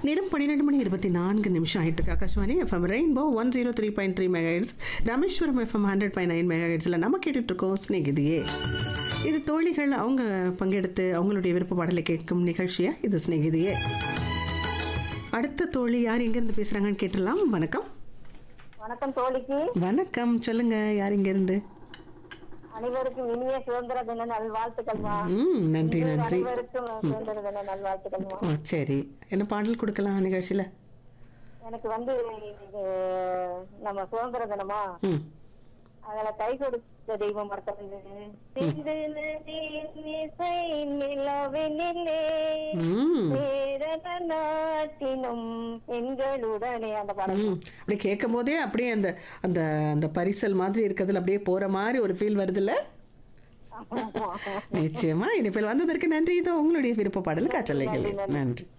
நேரம் பன்னிரெண்டு மணி இருபத்தி நான்கு நிமிஷம் ஆயிட்டு இருக்கு Akashvani FM Rainbow one zero three point three megahertz Rameswaram FM hundred point nine மெகாஹெட்ஸில் நம்ம கேட்டுட்டு இருக்கோம் ஸ்நேகிதியே இது தோழிகள் அவங்க பங்கெடுத்து அவங்களுடைய விருப்ப பாடலை கேட்கும் நிகழ்ச்சியா இது ஸ்நேகிதியே அடுத்த தோழி யார் எங்கேருந்து பேசுகிறாங்கன்னு கேட்டுடலாம் வணக்கம் வணக்கம் தோழிக்கு வணக்கம் சொல்லுங்க யார் இங்கேருந்து அனைவருக்கும் இனிய சுதந்திர தின நல்வாழ்த்துக்கள்மா ம் நன்றி நன்றி அனைவருக்கும் சுதந்திர தின நல்வாழ்த்துக்கள்மா ஆ, சரி என்ன பாடல் கொடுக்கலாம் நிகழ்ச்சியில் எனக்கு வந்து இன்னைக்கு நம்ம சுதந்திர தினமா ம் அதுல கை கொடுத்த தெய்வம் மறக்கிறது சிந்து நதியின் இசை நிலவினிலே ம் வேறன நாட்டினும் பெண்களுடனே அந்த படம் ம் அப்படியே கேட்கும் போதே அப்படியே அந்த அந்த அந்த பரிசல் மாதிரி இருக்கிறதுல அப்படியே போற மாதிரி ஒரு ஃபீல் வருதுல்ல நிச்சயமா இனிமேல் வந்ததற்கு நன்றி இதோ உங்களுடைய விருப்ப பாடல் காற்றலைகள் நன்றி